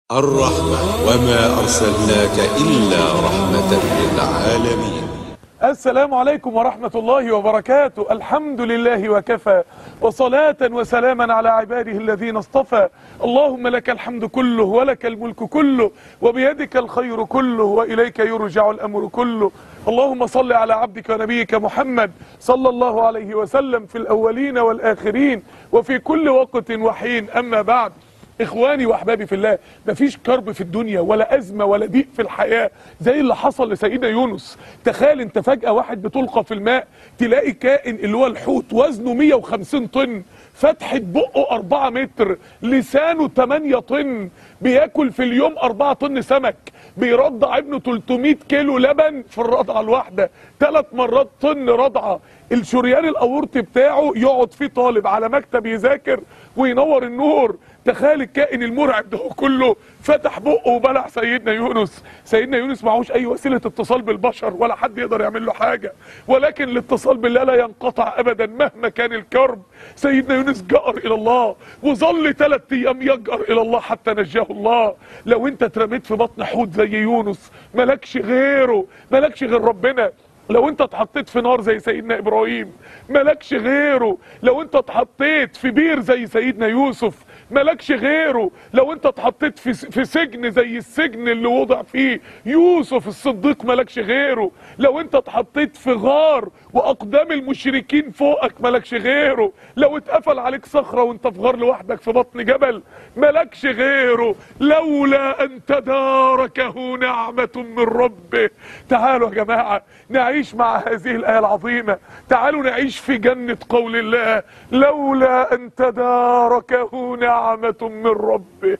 الرحمة وما أرسلناك إلا رحمة للعالمين السلام عليكم ورحمة الله وبركاته الحمد لله وكفى وصلاة وسلاما على عباده الذين اصطفى اللهم لك الحمد كله ولك الملك كله وبيدك الخير كله وإليك يرجع الأمر كله اللهم صل على عبدك ونبيك محمد صلى الله عليه وسلم في الأولين والآخرين وفي كل وقت وحين أما بعد اخواني واحبابي في الله مفيش كرب في الدنيا ولا ازمه ولا ضيق في الحياه زي اللي حصل لسيدنا يونس تخيل انت فجاه واحد بتلقى في الماء تلاقي كائن اللي هو الحوت وزنه 150 طن فتحة بقه 4 متر لسانه 8 طن بياكل في اليوم 4 طن سمك بيرضع ابنه 300 كيلو لبن في الرضعه الواحده ثلاث مرات طن رضعه الشريان الاورطي بتاعه يقعد فيه طالب على مكتب يذاكر وينور النور تخيل الكائن المرعب ده كله فتح بقه وبلع سيدنا يونس سيدنا يونس معهوش اي وسيله اتصال بالبشر ولا حد يقدر يعمل له حاجه ولكن الاتصال بالله لا ينقطع ابدا مهما كان الكرب سيدنا يونس جأر الى الله وظل ثلاث ايام يجأر الى الله حتى نجاه الله لو انت اترميت في بطن حوت زي يونس ملكش غيره ملكش غير ربنا لو انت اتحطيت في نار زي سيدنا ابراهيم ملكش غيره لو انت اتحطيت في بير زي سيدنا يوسف ملكش غيره لو انت اتحطيت في في سجن زي السجن اللي وضع فيه يوسف الصديق ملكش غيره لو انت اتحطيت في غار واقدام المشركين فوقك ملكش غيره لو اتقفل عليك صخره وانت في غار لوحدك في بطن جبل ملكش غيره لولا ان تداركه نعمه من ربه تعالوا يا جماعه نعيش مع هذه الايه العظيمه تعالوا نعيش في جنه قول الله لولا ان تداركه نعمه من ربه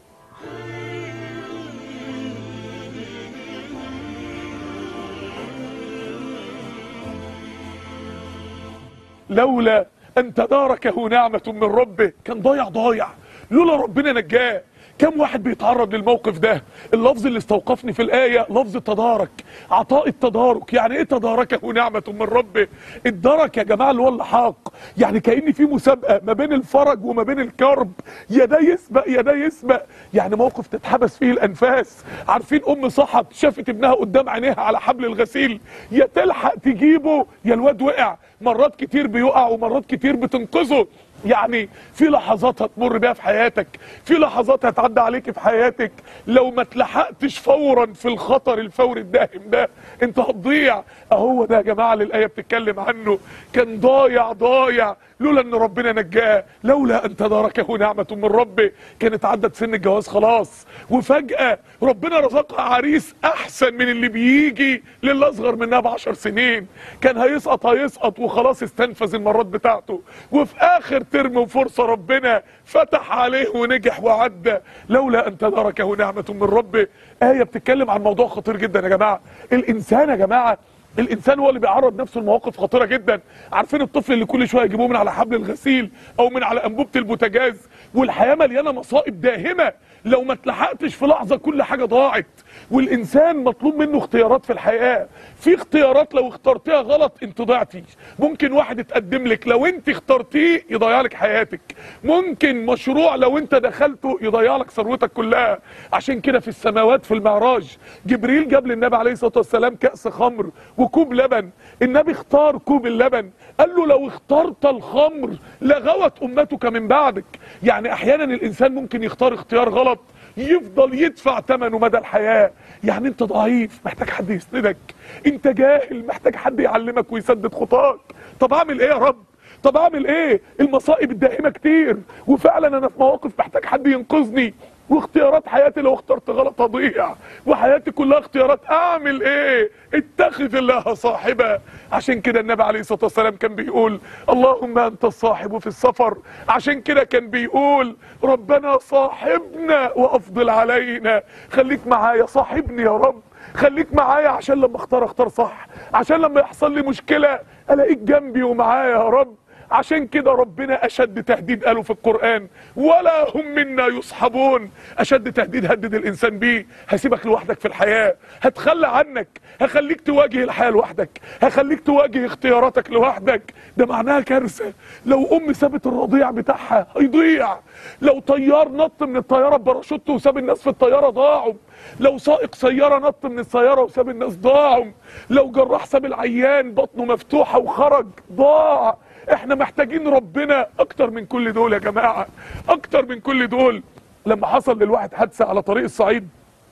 لولا ان تداركه نعمه من ربه كان ضايع ضايع لولا ربنا نجاه كم واحد بيتعرض للموقف ده اللفظ اللي استوقفني في الآية لفظ التدارك عطاء التدارك يعني ايه تداركه نعمة من ربه الدرك يا جماعة اللي هو اللحاق يعني كأن في مسابقة ما بين الفرج وما بين الكرب يا ده يسبق يا ده يسبق يعني موقف تتحبس فيه الأنفاس عارفين أم صحت شافت ابنها قدام عينيها على حبل الغسيل يا تلحق تجيبه يا الواد وقع مرات كتير بيقع ومرات كتير بتنقذه يعني في لحظات هتمر بيها في حياتك في لحظات هتعدي عليك في حياتك لو ما اتلحقتش فورا في الخطر الفوري الداهم ده انت هتضيع اهو ده يا جماعه اللي الايه بتتكلم عنه كان ضايع ضايع لولا ان ربنا نجاه لولا ان تداركه نعمه من ربه كانت عدت سن الجواز خلاص وفجاه ربنا رزقها عريس احسن من اللي بيجي للي اصغر منها بعشر سنين كان هيسقط هيسقط وخلاص استنفذ المرات بتاعته وفي اخر ترم وفرصه ربنا فتح عليه ونجح وعدى لولا ان تداركه نعمه من ربه ايه بتتكلم عن موضوع خطير جدا يا جماعه الانسان يا جماعه الانسان هو اللي بيعرض نفسه لمواقف خطيره جدا عارفين الطفل اللي كل شويه يجيبوه من على حبل الغسيل او من على انبوبه البوتاجاز والحياه مليانه مصائب داهمه لو ما اتلحقتش في لحظه كل حاجه ضاعت والانسان مطلوب منه اختيارات في الحياه في اختيارات لو اخترتيها غلط انت ضيعتي ممكن واحد يتقدم لك لو انت اخترتيه يضيع لك حياتك ممكن مشروع لو انت دخلته يضيع لك ثروتك كلها عشان كده في السماوات في المعراج جبريل جاب للنبي عليه الصلاه والسلام كاس خمر وكوب لبن النبي اختار كوب اللبن قال له لو اخترت الخمر لغوت امتك من بعدك يعني احيانا الانسان ممكن يختار اختيار غلط يفضل يدفع ثمنه مدى الحياة يعني انت ضعيف محتاج حد يسندك انت جاهل محتاج حد يعلمك ويسدد خطاك طب اعمل ايه يا رب طب اعمل ايه المصائب الدائمة كتير وفعلا انا في مواقف محتاج حد ينقذني واختيارات حياتي لو اخترت غلط اضيع وحياتي كلها اختيارات اعمل ايه اتخذ الله صاحبا عشان كده النبي عليه الصلاه والسلام كان بيقول اللهم انت الصاحب في السفر عشان كده كان بيقول ربنا صاحبنا وافضل علينا خليك معايا صاحبني يا رب خليك معايا عشان لما اختار اختار صح عشان لما يحصل لي مشكله الاقيك جنبي ومعايا يا رب عشان كده ربنا اشد تهديد قاله في القرآن ولا هم منا يصحبون اشد تهديد هدد الانسان بيه هسيبك لوحدك في الحياة هتخلى عنك هخليك تواجه الحياة لوحدك هخليك تواجه اختياراتك لوحدك ده معناها كارثة لو ام سابت الرضيع بتاعها هيضيع لو طيار نط من الطيارة بباراشوت وساب الناس في الطيارة ضاعوا لو سائق سيارة نط من السيارة وساب الناس ضاعوا لو جراح ساب العيان بطنه مفتوحة وخرج ضاع احنا محتاجين ربنا اكتر من كل دول يا جماعة اكتر من كل دول لما حصل للواحد حادثة على طريق الصعيد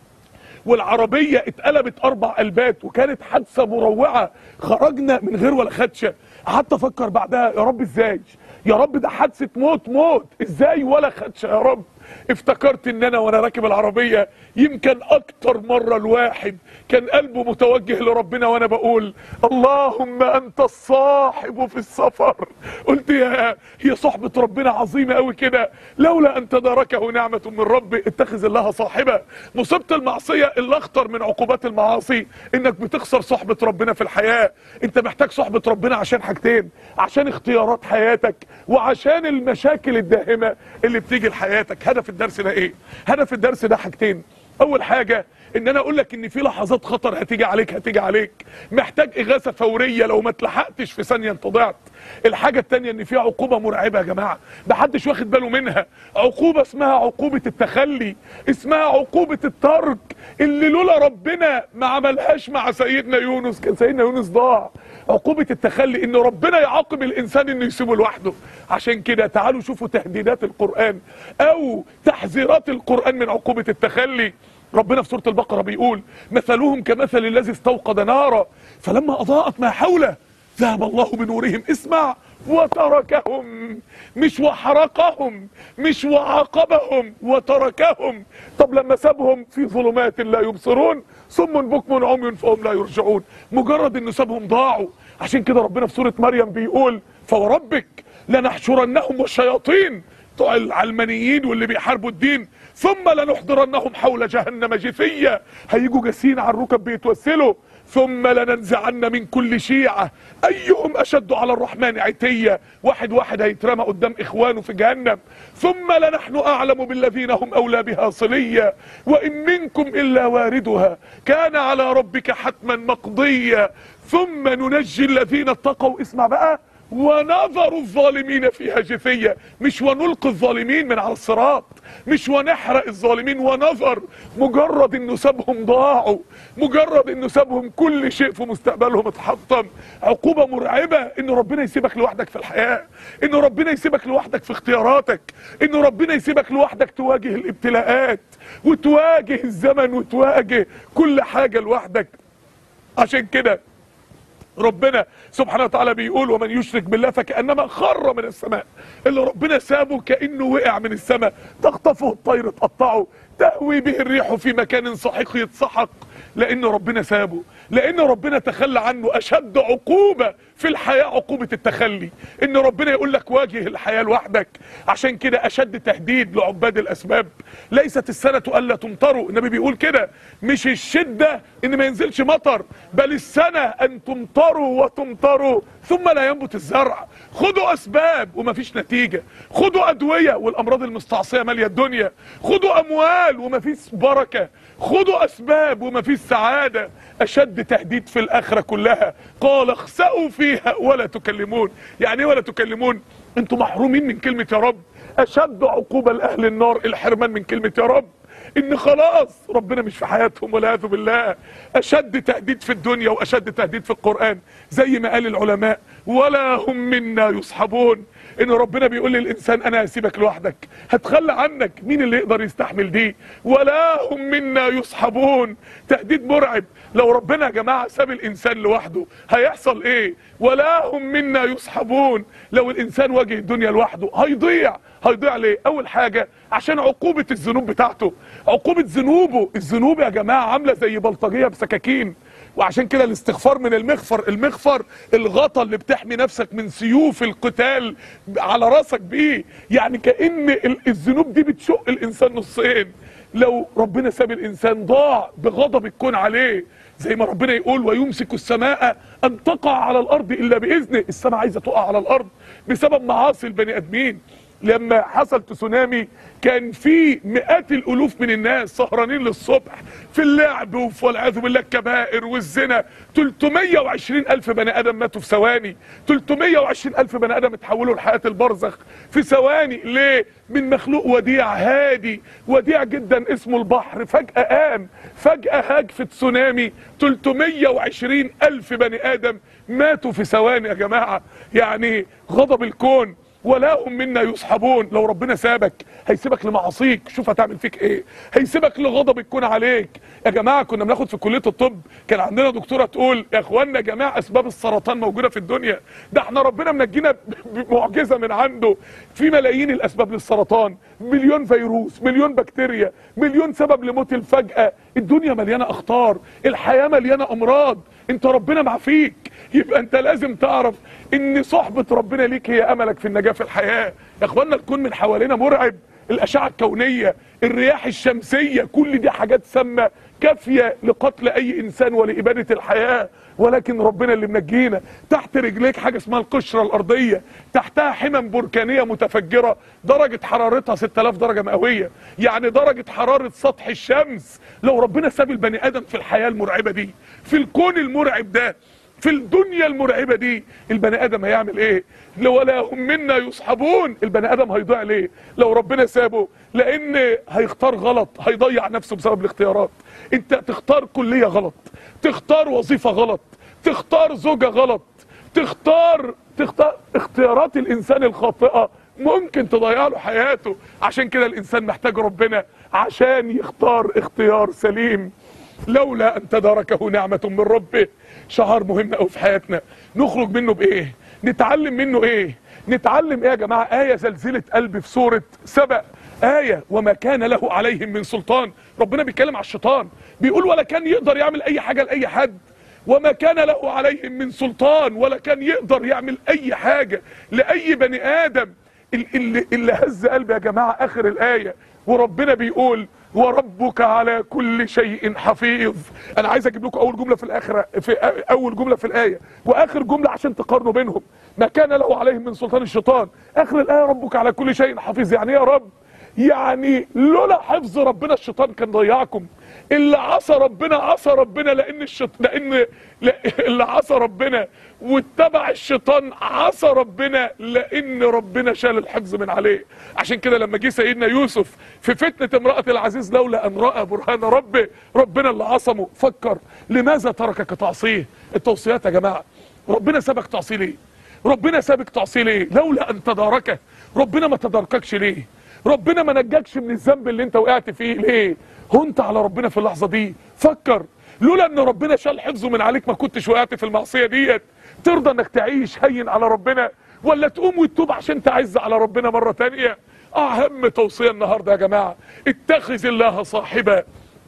والعربية اتقلبت اربع قلبات وكانت حادثة مروعة خرجنا من غير ولا خدشة قعدت افكر بعدها يا رب ازاي يا رب ده حادثة موت موت ازاي ولا خدشة يا رب افتكرت ان انا وانا راكب العربية يمكن اكتر مرة الواحد كان قلبه متوجه لربنا وانا بقول اللهم انت الصاحب في السفر قلت يا هي صحبة ربنا عظيمة قوي كده لولا ان تداركه نعمة من ربي اتخذ الله صاحبة مصيبة المعصية اللي اخطر من عقوبات المعاصي انك بتخسر صحبة ربنا في الحياة انت محتاج صحبة ربنا عشان حاجتين عشان اختيارات حياتك وعشان المشاكل الداهمة اللي بتيجي لحياتك هدف الدرس ده ايه هدف الدرس ده حاجتين اول حاجة ان انا اقول لك ان في لحظات خطر هتيجي عليك هتيجي عليك محتاج اغاثة فورية لو ما اتلحقتش في ثانية انت ضعت الحاجة التانية ان في عقوبة مرعبة يا جماعة محدش واخد باله منها عقوبة اسمها عقوبة التخلي اسمها عقوبة الترك اللي لولا ربنا ما عملهاش مع سيدنا يونس كان سيدنا يونس ضاع عقوبة التخلي ان ربنا يعاقب الانسان انه يسيبه لوحده عشان كده تعالوا شوفوا تهديدات القرآن او تحذيرات القرآن من عقوبة التخلي ربنا في سورة البقرة بيقول مثلهم كمثل الذي استوقد نارا فلما اضاءت ما حوله ذهب الله بنورهم اسمع وتركهم مش وحرقهم مش وعاقبهم وتركهم طب لما سابهم في ظلمات لا يبصرون صم بكم عمي فهم لا يرجعون مجرد انه سابهم ضاعوا عشان كده ربنا في سورة مريم بيقول فوربك لنحشرنهم والشياطين بتوع العلمانيين واللي بيحاربوا الدين ثم لنحضرنهم حول جهنم جثية هيجوا جاسين على الركب بيتوسلوا ثم لننزعن من كل شيعة ايهم اشد على الرحمن عتية واحد واحد هيترمى قدام اخوانه في جهنم ثم لنحن اعلم بالذين هم اولى بها صليا وان منكم الا واردها كان على ربك حتما مقضيا ثم ننجي الذين اتقوا اسمع بقى ونظر الظالمين فيها جثية مش ونلقي الظالمين من على الصراط مش ونحرق الظالمين ونظر مجرد انه سابهم ضاعوا مجرد انه سابهم كل شيء في مستقبلهم اتحطم عقوبة مرعبة ان ربنا يسيبك لوحدك في الحياة ان ربنا يسيبك لوحدك في اختياراتك ان ربنا يسيبك لوحدك تواجه الابتلاءات وتواجه الزمن وتواجه كل حاجة لوحدك عشان كده ربنا سبحانه وتعالى بيقول ومن يشرك بالله فكأنما خر من السماء اللي ربنا سابه كأنه وقع من السماء تخطفه الطير تقطعه تهوي به الريح في مكان صحيح يتسحق لان ربنا سابه لان ربنا تخلى عنه اشد عقوبة في الحياة عقوبة التخلي ان ربنا يقول لك واجه الحياة لوحدك عشان كده اشد تهديد لعباد الاسباب ليست السنة الا تمطروا النبي بيقول كده مش الشدة ان ما ينزلش مطر بل السنة ان تمطروا وتمطروا ثم لا ينبت الزرع خدوا اسباب ومفيش نتيجة خدوا ادوية والامراض المستعصية مالية الدنيا خدوا اموال ومفيش بركة خدوا اسباب ومفيش سعادة اشد تهديد في الاخرة كلها قال اخسأوا فيها ولا تكلمون يعني ايه ولا تكلمون انتوا محرومين من كلمة يا رب اشد عقوبة لاهل النار الحرمان من كلمة يا رب ان خلاص ربنا مش في حياتهم والعياذ بالله اشد تهديد في الدنيا واشد تهديد في القرآن زي ما قال العلماء ولا هم منا يصحبون ان ربنا بيقول للانسان انا هسيبك لوحدك هتخلى عنك مين اللي يقدر يستحمل دي ولا هم منا يصحبون تهديد مرعب لو ربنا يا جماعة ساب الانسان لوحده هيحصل ايه ولا هم منا يصحبون لو الانسان واجه الدنيا لوحده هيضيع هيضيع ليه اول حاجة عشان عقوبة الذنوب بتاعته عقوبة ذنوبه الذنوب يا جماعة عاملة زي بلطجية بسكاكين وعشان كده الاستغفار من المغفر المغفر الغطا اللي بتحمي نفسك من سيوف القتال على راسك بيه يعني كأن ال- الذنوب دي بتشق الانسان نصين لو ربنا ساب الانسان ضاع بغضب الكون عليه زي ما ربنا يقول ويمسك السماء ان تقع على الارض الا باذنه السماء عايزه تقع على الارض بسبب معاصي البني ادمين لما حصل تسونامي كان في مئات الالوف من الناس سهرانين للصبح في اللعب وفي والعياذ بالله الكبائر والزنا 320 الف بني ادم ماتوا في ثواني 320 الف بني ادم اتحولوا لحياه البرزخ في ثواني ليه من مخلوق وديع هادي وديع جدا اسمه البحر فجاه قام فجاه هاج في تسونامي 320 الف بني ادم ماتوا في ثواني يا جماعه يعني غضب الكون ولا هم منا يصحبون لو ربنا سابك هيسيبك لمعاصيك شوف هتعمل فيك ايه هيسيبك لغضب يكون عليك يا جماعه كنا بناخد في كليه الطب كان عندنا دكتوره تقول يا اخوانا يا جماعه اسباب السرطان موجوده في الدنيا ده احنا ربنا منجينا بمعجزه من عنده في ملايين الاسباب للسرطان مليون فيروس مليون بكتيريا مليون سبب لموت الفجاه الدنيا مليانه اخطار الحياه مليانه امراض انت ربنا معفيك يبقى انت لازم تعرف ان صحبة ربنا ليك هي املك في النجاة في الحياة يا اخوانا الكون من حوالينا مرعب الاشعة الكونية الرياح الشمسية كل دي حاجات سامة كافية لقتل اي انسان ولابادة الحياة ولكن ربنا اللي منجينا تحت رجليك حاجة اسمها القشرة الارضية تحتها حمم بركانية متفجرة درجة حرارتها 6000 درجة مئوية يعني درجة حرارة سطح الشمس لو ربنا ساب البني ادم في الحياة المرعبة دي في الكون المرعب ده في الدنيا المرعبة دي البني ادم هيعمل ايه ولا هم منا يصحبون البني ادم هيضيع ليه لو ربنا سابه لان هيختار غلط هيضيع نفسه بسبب الاختيارات انت تختار كلية غلط تختار وظيفة غلط تختار زوجة غلط تختار تختار اختيارات الانسان الخاطئة ممكن تضيع له حياته عشان كده الانسان محتاج ربنا عشان يختار اختيار سليم لولا ان تداركه نعمة من ربه شعار مهم قوي في حياتنا نخرج منه بايه نتعلم منه ايه نتعلم ايه يا جماعة آية زلزلة قلبي في سورة سبأ آية وما كان له عليهم من سلطان ربنا بيتكلم على الشيطان بيقول ولا كان يقدر يعمل اي حاجة لأي حد وما كان له عليهم من سلطان ولا كان يقدر يعمل اي حاجة لأي بني آدم اللي, اللي هز قلبي يا جماعة اخر الآية وربنا بيقول وربك على كل شيء حفيظ انا عايز اجيب لكم اول جمله في الاخره في اول جمله في الايه واخر جمله عشان تقارنوا بينهم ما كان له عليهم من سلطان الشيطان اخر الايه ربك على كل شيء حفيظ يعني ايه يا رب يعني لولا حفظ ربنا الشيطان كان ضيعكم اللي عصى ربنا عصى ربنا لان الشيط... لان لا... اللي عصى ربنا واتبع الشيطان عصى ربنا لان ربنا شال الحفظ من عليه عشان كده لما جه سيدنا يوسف في فتنه امراه العزيز لولا ان راى برهان ربه ربنا اللي عصمه فكر لماذا تركك تعصيه التوصيات يا جماعه ربنا سابك تعصيه ليه ربنا سابك تعصيه ليه لولا ان تداركه ربنا ما تدارككش ليه ربنا ما نجاكش من الذنب اللي انت وقعت فيه ليه هنت على ربنا في اللحظة دي فكر لولا ان ربنا شال حفظه من عليك ما كنتش وقعت في المعصية ديت ترضى انك تعيش هين على ربنا ولا تقوم وتتوب عشان تعز على ربنا مرة تانية اهم توصية النهاردة يا جماعة اتخذ الله صاحبا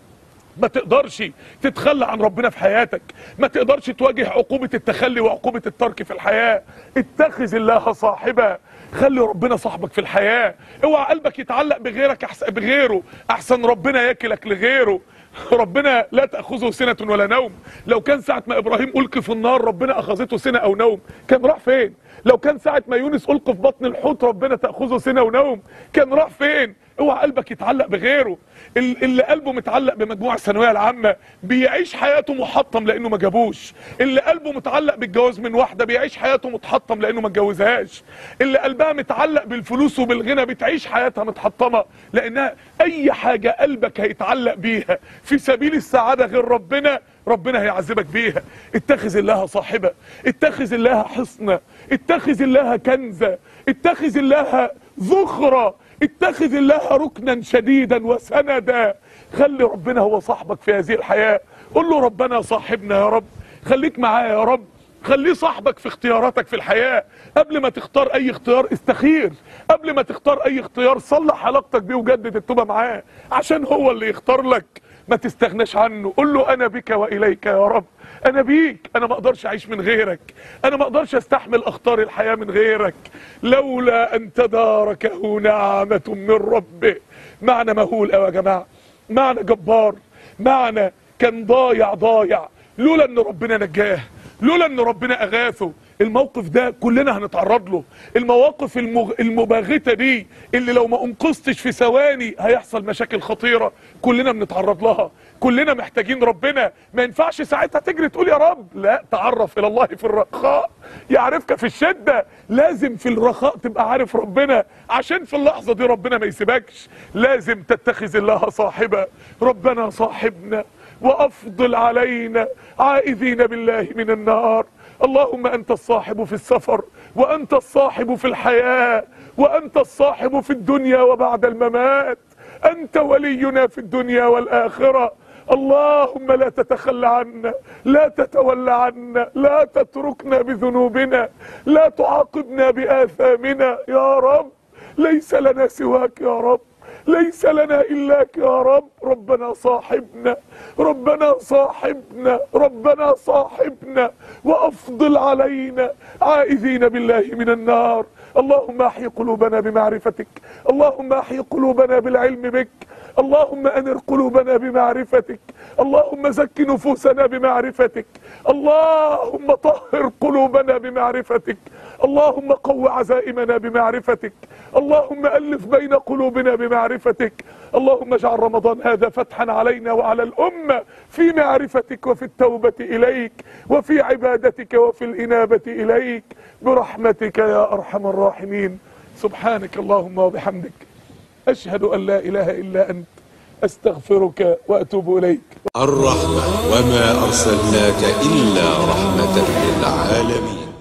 ما تقدرش تتخلى عن ربنا في حياتك ما تقدرش تواجه عقوبة التخلي وعقوبة الترك في الحياة اتخذ الله صاحبا خلي ربنا صاحبك في الحياة اوعى قلبك يتعلق بغيرك أحسن بغيره احسن ربنا ياكلك لغيره ربنا لا تأخذه سنة ولا نوم لو كان ساعة ما ابراهيم ألقي في النار ربنا أخذته سنة او نوم كان راح فين لو كان ساعة ما يونس ألقي في بطن الحوت ربنا تأخذه سنة ونوم كان راح فين اوعى قلبك يتعلق بغيره اللي قلبه متعلق بمجموع الثانويه العامه بيعيش حياته محطم لانه ما جابوش اللي قلبه متعلق بالجواز من واحده بيعيش حياته متحطم لانه ما اتجوزهاش اللي قلبها متعلق بالفلوس وبالغنى بتعيش حياتها متحطمه لانها اي حاجه قلبك هيتعلق بيها في سبيل السعاده غير ربنا ربنا هيعذبك بيها اتخذ الله صاحبة اتخذ الله حصنة اتخذ الله كنزة اتخذ الله ذخرة اتخذ الله ركنا شديدا وسندا خلي ربنا هو صاحبك في هذه الحياة قل له ربنا صاحبنا يا رب خليك معايا يا رب خليه صاحبك في اختياراتك في الحياة قبل ما تختار اي اختيار استخير قبل ما تختار اي اختيار صلح علاقتك بيه وجدد التوبة معاه عشان هو اللي يختار لك ما تستغناش عنه قل له انا بك واليك يا رب انا بيك انا ما اقدرش اعيش من غيرك انا ما اقدرش استحمل اخطار الحياة من غيرك لولا ان تداركه نعمة من ربه معنى مهول قوي يا جماعة معنى جبار معنى كان ضايع ضايع لولا ان ربنا نجاه لولا ان ربنا اغاثه الموقف ده كلنا هنتعرض له المواقف المغ... المباغته دي اللي لو ما انقذتش في ثواني هيحصل مشاكل خطيره كلنا بنتعرض لها كلنا محتاجين ربنا ما ينفعش ساعتها تجري تقول يا رب لا تعرف الى الله في الرخاء يعرفك في الشده لازم في الرخاء تبقى عارف ربنا عشان في اللحظه دي ربنا ما يسيبكش لازم تتخذ الله صاحبا ربنا صاحبنا وافضل علينا عائذين بالله من النار اللهم انت الصاحب في السفر وانت الصاحب في الحياه وانت الصاحب في الدنيا وبعد الممات انت ولينا في الدنيا والاخره اللهم لا تتخلى عنا لا تتولى عنا لا تتركنا بذنوبنا لا تعاقبنا باثامنا يا رب ليس لنا سواك يا رب ليس لنا إلاك يا رب ربنا صاحبنا ربنا صاحبنا ربنا صاحبنا وأفضل علينا عائذين بالله من النار اللهم احي قلوبنا بمعرفتك اللهم احي قلوبنا بالعلم بك اللهم انر قلوبنا بمعرفتك اللهم زك نفوسنا بمعرفتك اللهم طهر قلوبنا بمعرفتك اللهم قو عزائمنا بمعرفتك اللهم الف بين قلوبنا بمعرفتك اللهم اجعل رمضان هذا فتحا علينا وعلى الامه في معرفتك وفي التوبه اليك وفي عبادتك وفي الانابه اليك برحمتك يا ارحم الراحمين سبحانك اللهم وبحمدك اشهد ان لا اله الا انت استغفرك واتوب اليك الرحمة وما أرسلناك إلا رحمة للعالمين